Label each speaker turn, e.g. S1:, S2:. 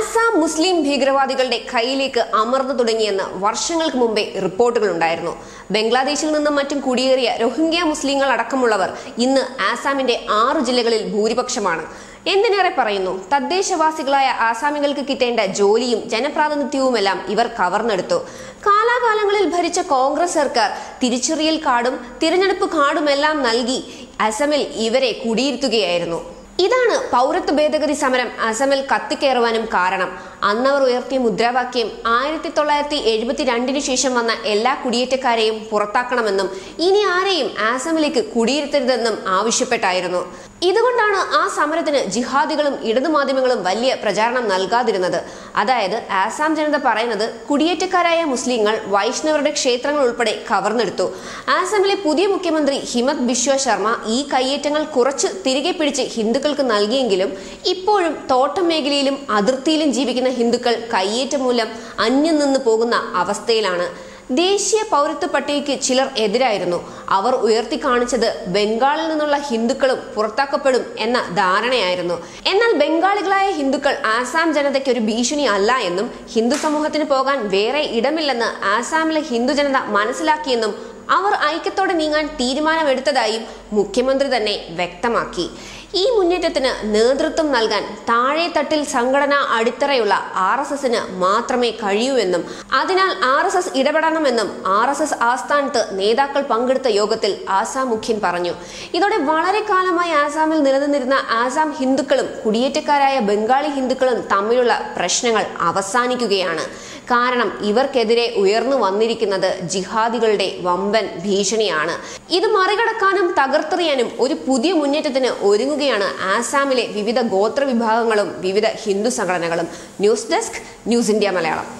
S1: ആസാം മുസ്ലിം ഭീകരവാദികളുടെ കയ്യിലേക്ക് അമർന്നു തുടങ്ങിയെന്ന് വർഷങ്ങൾക്ക് മുമ്പേ റിപ്പോർട്ടുകൾ ഉണ്ടായിരുന്നു ബംഗ്ലാദേശിൽ നിന്നും മറ്റും കുടിയേറിയ റോഹിംഗ്യ മുസ്ലിങ്ങൾ അടക്കമുള്ളവർ ഇന്ന് ആസാമിന്റെ ആറ് ജില്ലകളിൽ ഭൂരിപക്ഷമാണ് എന്തിനേറെ പറയുന്നു തദ്ദേശവാസികളായ ആസാമികൾക്ക് കിട്ടേണ്ട ജോലിയും ജനപ്രാതിനിധ്യവുമെല്ലാം ഇവർ കവർന്നെടുത്തു കാലാകാലങ്ങളിൽ ഭരിച്ച കോൺഗ്രസ് സർക്കാർ തിരിച്ചറിയൽ കാർഡും തിരഞ്ഞെടുപ്പ് കാർഡുമെല്ലാം നൽകി അസമിൽ ഇവരെ കുടിയിരുത്തുകയായിരുന്നു ഇതാണ് പൗരത്വ ഭേദഗതി സമരം അസമിൽ കത്തിക്കയറുവാനും കാരണം അന്നവർ ഉയർത്തിയ മുദ്രാവാക്യം ആയിരത്തി തൊള്ളായിരത്തി എഴുപത്തി രണ്ടിന് ശേഷം വന്ന എല്ലാ കുടിയേറ്റക്കാരെയും പുറത്താക്കണമെന്നും ഇനി ആരെയും ആസമിലേക്ക് കുടിയിരുത്തരുതെന്നും ആവശ്യപ്പെട്ടായിരുന്നു ഇതുകൊണ്ടാണ് ആ സമരത്തിന് ജിഹാദികളും ഇടതുമാധ്യമങ്ങളും വലിയ പ്രചാരണം നൽകാതിരുന്നത് അതായത് ആസാം ജനത പറയുന്നത് കുടിയേറ്റക്കാരായ മുസ്ലിങ്ങൾ വൈഷ്ണവരുടെ ക്ഷേത്രങ്ങൾ ഉൾപ്പെടെ കവർന്നെടുത്തു ആസാമിലെ പുതിയ മുഖ്യമന്ത്രി ഹിമത് ബിശ്വ ശർമ്മ ഈ കയ്യേറ്റങ്ങൾ കുറച്ച് തിരികെ പിടിച്ച് ഹിന്ദുക്കൾക്ക് നൽകിയെങ്കിലും ഇപ്പോഴും തോട്ടം മേഖലയിലും അതിർത്തിയിലും ജീവിക്കുന്ന ഹിന്ദുക്കൾ കയ്യേറ്റം മൂലം അന്യം നിന്ന് പോകുന്ന അവസ്ഥയിലാണ് ദേശീയ പൗരത്വ പട്ടികയ്ക്ക് ചിലർ എതിരായിരുന്നു അവർ ഉയർത്തി കാണിച്ചത് ബംഗാളിൽ നിന്നുള്ള ഹിന്ദുക്കളും പുറത്താക്കപ്പെടും എന്ന ധാരണയായിരുന്നു എന്നാൽ ബംഗാളികളായ ഹിന്ദുക്കൾ ആസാം ജനതയ്ക്ക് ഒരു ഭീഷണി അല്ല എന്നും ഹിന്ദു സമൂഹത്തിന് പോകാൻ വേറെ ഇടമില്ലെന്ന് ആസാമിലെ ഹിന്ദു ജനത മനസ്സിലാക്കിയെന്നും അവർ ഐക്യത്തോടെ നീങ്ങാൻ തീരുമാനമെടുത്തതായും മുഖ്യമന്ത്രി തന്നെ വ്യക്തമാക്കി ഈ മുന്നേറ്റത്തിന് നേതൃത്വം നൽകാൻ താഴെ തട്ടിൽ സംഘടനാ അടിത്തറയുള്ള ആർ എസ് എസിന് മാത്രമേ കഴിയൂ എന്നും അതിനാൽ ആർ എസ് എസ് ഇടപെടണമെന്നും ആർ എസ് എസ് ആസ്ഥാനത്ത് നേതാക്കൾ പങ്കെടുത്ത യോഗത്തിൽ ആസാം മുഖ്യൻ പറഞ്ഞു ഇതോടെ വളരെ കാലമായി ആസാമിൽ നിലനിന്നിരുന്ന ആസാം ഹിന്ദുക്കളും കുടിയേറ്റക്കാരായ ബംഗാളി ഹിന്ദുക്കളും തമ്മിലുള്ള പ്രശ്നങ്ങൾ അവസാനിക്കുകയാണ് കാരണം ഇവർക്കെതിരെ ഉയർന്നു വന്നിരിക്കുന്നത് ജിഹാദികളുടെ വമ്പൻ ഭീഷണിയാണ് ഇത് മറികടക്കാനും തകർത്തെറിയാനും ഒരു പുതിയ മുന്നേറ്റത്തിന് ഒരുങ്ങുകയാണ് ആസാമിലെ വിവിധ ഗോത്ര വിഭാഗങ്ങളും വിവിധ ഹിന്ദു സംഘടനകളും news desk news India Malayalam